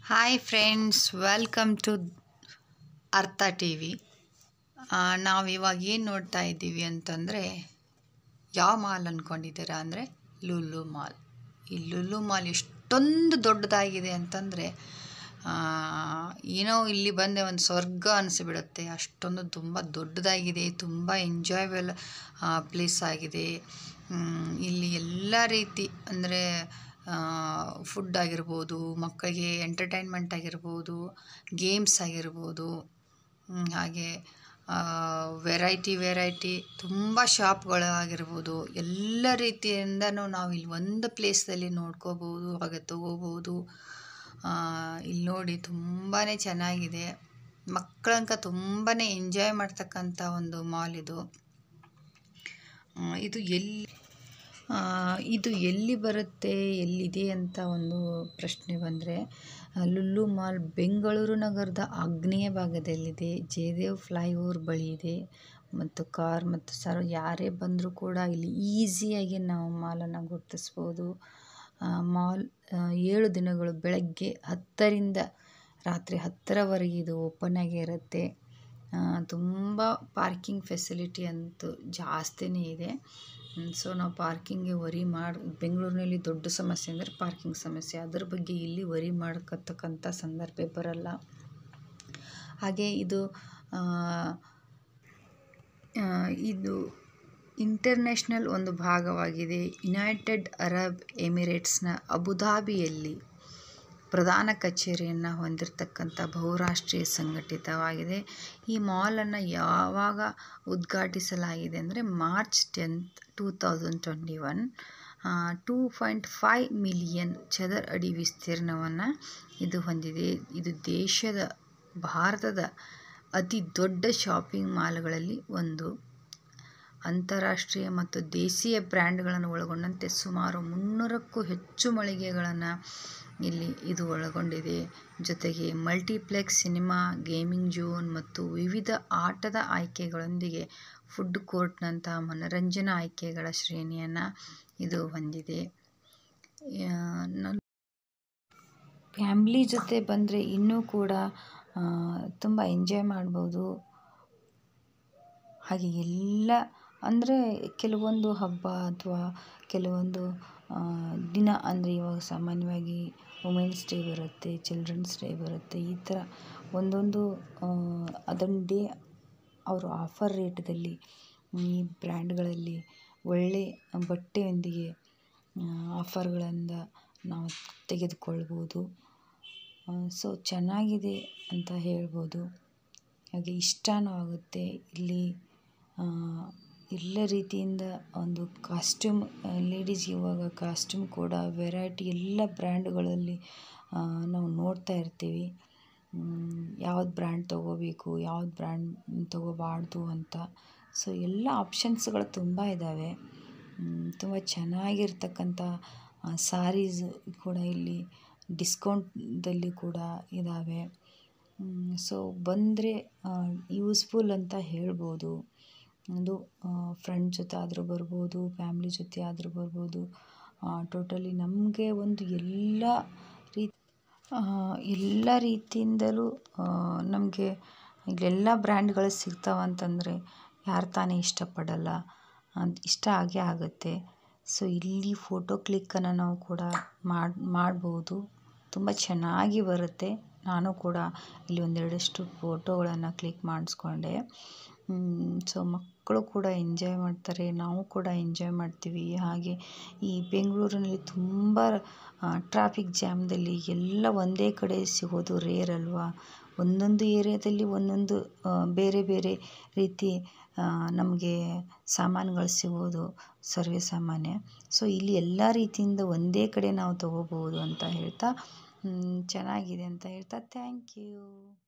hi friends welcome to Artha T V ನಾವು ಇವಾಗ ಏನು ನೋಡ್ತಾ ಇದ್ದೀವಿ ಅಂತಂದರೆ ಯಾವ ಮಾಲ್ ಅಂದ್ಕೊಂಡಿದ್ದೀರಾ ಅಂದರೆ ಲುಲು ಮಾಲ್ ಈ ಲುಲು ಮಾಲ್ ಎಷ್ಟೊಂದು ದೊಡ್ಡದಾಗಿದೆ ಅಂತಂದರೆ ಏನೋ ಇಲ್ಲಿ ಬಂದೆ ಒಂದು ಸ್ವರ್ಗ ಅನಿಸಿಬಿಡುತ್ತೆ ಅಷ್ಟೊಂದು ತುಂಬ ದೊಡ್ಡದಾಗಿದೆ ತುಂಬ ಎಂಜಾಯಬಲ್ ಪ್ಲೇಸ್ ಆಗಿದೆ ಹ್ಮ್, ಇಲ್ಲಿ ಎಲ್ಲ ರೀತಿ ಅಂದರೆ ಫುಡ್ ಆಗಿರ್ಬೋದು ಮಕ್ಕಳಿಗೆ ಎಂಟರ್ಟೈನ್ಮೆಂಟ್ ಆಗಿರ್ಬೋದು ಗೇಮ್ಸ್ ಆಗಿರ್ಬೋದು ಹ್ಮ್, ಹಾಗೆ ವೆರೈಟಿ ವೆರೈಟಿ ತುಂಬ ಶಾಪ್ಗಳು ಆಗಿರ್ಬೋದು ಎಲ್ಲ ರೀತಿಯಿಂದನೂ ನಾವು ಇಲ್ಲಿ ಒಂದು ಪ್ಲೇಸ್ದಲ್ಲಿ ನೋಡ್ಕೋಬೋದು ಹಾಗೆ ತಗೋಬೋದು ಆ, ಇಲ್ಲಿ ನೋಡಿ ತುಂಬಾ ಚೆನ್ನಾಗಿದೆ ಮಕ್ಕಳಂಕ ತುಂಬಾ ಎಂಜಾಯ್ ಮಾಡ್ತಕ್ಕಂಥ ಒಂದು ಮಾಲ್ ಇದು ಆ, ಇದು ಎಲ್ಲಿ ಆ, ಇದು ಎಲ್ಲಿ ಬರುತ್ತೆ ಎಲ್ಲಿದೆ ಅಂತ ಒಂದು ಪ್ರಶ್ನೆ ಬಂದರೆ ಲುಲ್ಲು ಮಾಲ್ ಬೆಂಗಳೂರು ನಗರದ ಆಗ್ನೇಯ ಭಾಗದಲ್ಲಿದೆ ಜಯದೇವ್ ಫ್ಲೈಓವರ್ ಬಳಿ ಇದೆ ಮತ್ತು ಕಾರ್ ಮತ್ತು ಸರ್ ಯಾರೇ ಬಂದರೂ ಕೂಡ ಇಲ್ಲಿ ಈಸಿಯಾಗಿ ನಾವು ಮಾಲನ್ನು ಗುರುತಿಸ್ಬೋದು ಆ, ಮಾಲ್ ಆ, ಏಳು ದಿನಗಳು ಬೆಳಗ್ಗೆ ಹತ್ತರಿಂದ ರಾತ್ರಿ ಹತ್ತರವರೆಗೆ ಇದು ಓಪನ್ ಆಗೇ ಇರುತ್ತೆ ಆ, ತುಂಬ ಪಾರ್ಕಿಂಗ್ ಫೆಸಿಲಿಟಿ ಅಂತೂ ಜಾಸ್ತಿನೇ ಇದೆ ಸೊ ನಾವು ಪಾರ್ಕಿಂಗ್ಗೆ ವರಿ ಮಾಡಿ ಬೆಂಗಳೂರಿನಲ್ಲಿ ದೊಡ್ಡ ಸಮಸ್ಯೆ ಅಂದರೆ ಪಾರ್ಕಿಂಗ್ ಸಮಸ್ಯೆ ಅದ್ರ ಬಗ್ಗೆ ಇಲ್ಲಿ ವರಿ ಮಾಡ್ಕೊತಕ್ಕಂಥ ಸಂದರ್ಭ ಬರಲ್ಲ ಹಾಗೆ ಇದು ಆ, ಆ, ಇದು ಇಂಟರ್ನ್ಯಾಷನಲ್ ಒಂದು ಭಾಗವಾಗಿದೆ ಯುನೈಟೆಡ್ ಅರಬ್ ಎಮಿರೇಟ್ಸ್ನ ಅಬುಧಾಬಿಯಲ್ಲಿ ಪ್ರಧಾನ ಕಚೇರಿಯನ್ನು ಹೊಂದಿರತಕ್ಕಂಥ ಬಹುರಾಷ್ಟ್ರೀಯ ಸಂಘಟಿತವಾಗಿದೆ ಈ ಮಾಲನ್ನು ಯಾವಾಗ ಉದ್ಘಾಟಿಸಲಾಗಿದೆ ಅಂದರೆ March tenth two thousand twenty one two point five million ಚದರ ಅಡಿ ವಿಸ್ತೀರ್ಣವನ್ನು ಇದು ಹೊಂದಿದೆ ಇದು ದೇಶದ ಭಾರತದ ಅತಿ ದೊಡ್ಡ ಶಾಪಿಂಗ್ ಮಾಲ್ಗಳಲ್ಲಿ ಒಂದು ಅಂತಾರಾಷ್ಟ್ರೀಯ ಮತ್ತು ದೇಶೀಯ ಬ್ರ್ಯಾಂಡ್ಗಳನ್ನು ಒಳಗೊಂಡಂತೆ ಸುಮಾರು ಮುನ್ನೂರಕ್ಕೂ ಹೆಚ್ಚು ಮಳಿಗೆಗಳನ್ನು ಇಲ್ಲಿ ಇದು ಒಳಗೊಂಡಿದೆ ಜೊತೆಗೆ ಮಲ್ಟಿಪ್ಲೆಕ್ಸ್ ಸಿನಿಮಾ ಗೇಮಿಂಗ್ ಝೋನ್ ಮತ್ತು ವಿವಿಧ ಆಟದ ಆಯ್ಕೆಗಳೊಂದಿಗೆ ಫುಡ್ ಕೋರ್ಟ್ನಂತಹ ಮನರಂಜನಾ ಆಯ್ಕೆಗಳ ಶ್ರೇಣಿಯನ್ನು ಇದು ಹೊಂದಿದೆ ಫ್ಯಾಮ್ಲಿ ಜೊತೆ ಬಂದರೆ ಇನ್ನೂ ಕೂಡ ತುಂಬ ಎಂಜಾಯ್ ಮಾಡ್ಬೋದು ಹಾಗೆ ಎಲ್ಲ ಅಂದರೆ ಕೆಲವೊಂದು ಹಬ್ಬ ಅಥವಾ ಕೆಲವೊಂದು ಆ, ದಿನ ಅಂದರೆ ಇವಾಗ ಸಾಮಾನ್ಯವಾಗಿ ವುಮೆನ್ಸ್ ಡೇ ಬರುತ್ತೆ ಚಿಲ್ಡ್ರನ್ಸ್ ಡೇ ಬರುತ್ತೆ ಈ ಥರ ಒಂದೊಂದು ಆ, ಅದೊಂದು ಡೇ ಅವರು ಆಫರ್ ರೇಟ್ದಲ್ಲಿ ಈ ಬ್ರ್ಯಾಂಡ್ಗಳಲ್ಲಿ ಒಳ್ಳೆ ಬಟ್ಟೆಯೊಂದಿಗೆ ಆಫರ್ಗಳಿಂದ ನಾವು ತೆಗೆದುಕೊಳ್ಬೋದು ಸೊ ಚೆನ್ನಾಗಿದೆ ಅಂತ ಹೇಳ್ಬೋದು ಹಾಗೆ ಇಷ್ಟನೂ ಆಗುತ್ತೆ ಇಲ್ಲಿ ಆ, ಎಲ್ಲ ರೀತಿಯಿಂದ ಒಂದು ಕಾಸ್ಟ್ಯೂಮ್ ಲೇಡೀಸ್ಗೆ ಇವಾಗ ಕಾಸ್ಟ್ಯೂಮ್ ಕೂಡ ವೆರೈಟಿ ಎಲ್ಲ ಬ್ರ್ಯಾಂಡ್ಗಳಲ್ಲಿ ಆ, ನಾವು ನೋಡ್ತಾ ಇರ್ತೀವಿ ಯಾವ್ದು ಬ್ರ್ಯಾಂಡ್ ತೊಗೋಬೇಕು ಯಾವ್ದು ಬ್ರ್ಯಾಂಡ್ ತೊಗೋಬಾರ್ದು ಅಂತ ಸೊ ಎಲ್ಲ ಆಪ್ಷನ್ಸ್ಗಳು ತುಂಬ ಇದ್ದಾವೆ ತುಂಬ ಚೆನ್ನಾಗಿರ್ತಕ್ಕಂಥ ಸಾರೀಸ್ ಕೂಡ ಇಲ್ಲಿ ಡಿಸ್ಕೌಂಟ್ದಲ್ಲಿ ಕೂಡ ಇದ್ದಾವೆ ಸೊ ಬಂದರೆ ಯೂಸ್ಫುಲ್ ಅಂತ ಹೇಳ್ಬೋದು ಅದು ಫ್ರೆಂಡ್ ಜೊತೆ ಆದರೂ ಬರ್ಬೋದು ಫ್ಯಾಮ್ಲಿ ಜೊತೆ ಆದರೂ ಬರ್ಬೋದು ಟೋಟಲಿ ನಮಗೆ ಒಂದು ಎಲ್ಲ ರೀತಿ ಎಲ್ಲ ರೀತಿಯಿಂದಲೂ ನಮಗೆ ಇಲ್ಲೆಲ್ಲ ಬ್ರ್ಯಾಂಡ್ಗಳು ಸಿಗ್ತಾವೆ ಅಂತಂದರೆ ಯಾರು ತಾನೇ ಇಷ್ಟಪಡಲ್ಲ ಅದು ಇಷ್ಟ ಆಗೇ ಆಗುತ್ತೆ ಸೊ ಇಲ್ಲಿ ಫೋಟೋ ಕ್ಲಿಕ್ಕನ್ನು ನಾವು ಕೂಡ ಮಾಡಿ ಮಾಡ್ಬೋದು ತುಂಬ ಚೆನ್ನಾಗಿ ಬರುತ್ತೆ ನಾನು ಕೂಡ ಇಲ್ಲಿ ಒಂದೆರಡಷ್ಟು ಫೋಟೋಗಳನ್ನು ಕ್ಲಿಕ್ ಮಾಡಿಸ್ಕೊಂಡೆ ಸೊ ಮಕ್ಕಳು ಕೂಡ ಎಂಜಾಯ್ ಮಾಡ್ತಾರೆ ನಾವು ಕೂಡ ಎಂಜಾಯ್ ಮಾಡ್ತೀವಿ ಹಾಗೆ ಈ ಬೆಂಗಳೂರಿನಲ್ಲಿ ತುಂಬ ಟ್ರಾಫಿಕ್ ಜಾಮ್ದಲ್ಲಿ ಎಲ್ಲ ಒಂದೇ ಕಡೆ ಸಿಗೋದು ರೇರ್ ಅಲ್ವಾ ಒಂದೊಂದು ಏರಿಯಾದಲ್ಲಿ ಒಂದೊಂದು ಆ, ಬೇರೆ ಬೇರೆ ರೀತಿ ನಮಗೆ ಸಾಮಾನುಗಳು ಸಿಗೋದು ಸರ್ವೇ ಸಾಮಾನ್ಯ ಸೊ ಇಲ್ಲಿ ಎಲ್ಲ ರೀತಿಯಿಂದ ಒಂದೇ ಕಡೆ ನಾವು ತಗೋಬೋದು ಅಂತ ಹೇಳ್ತಾ ಮ್, ಚೆನ್ನಾಗಿದೆ ಅಂತ ಹೇಳ್ತಾ ಥ್ಯಾಂಕ್ ಯು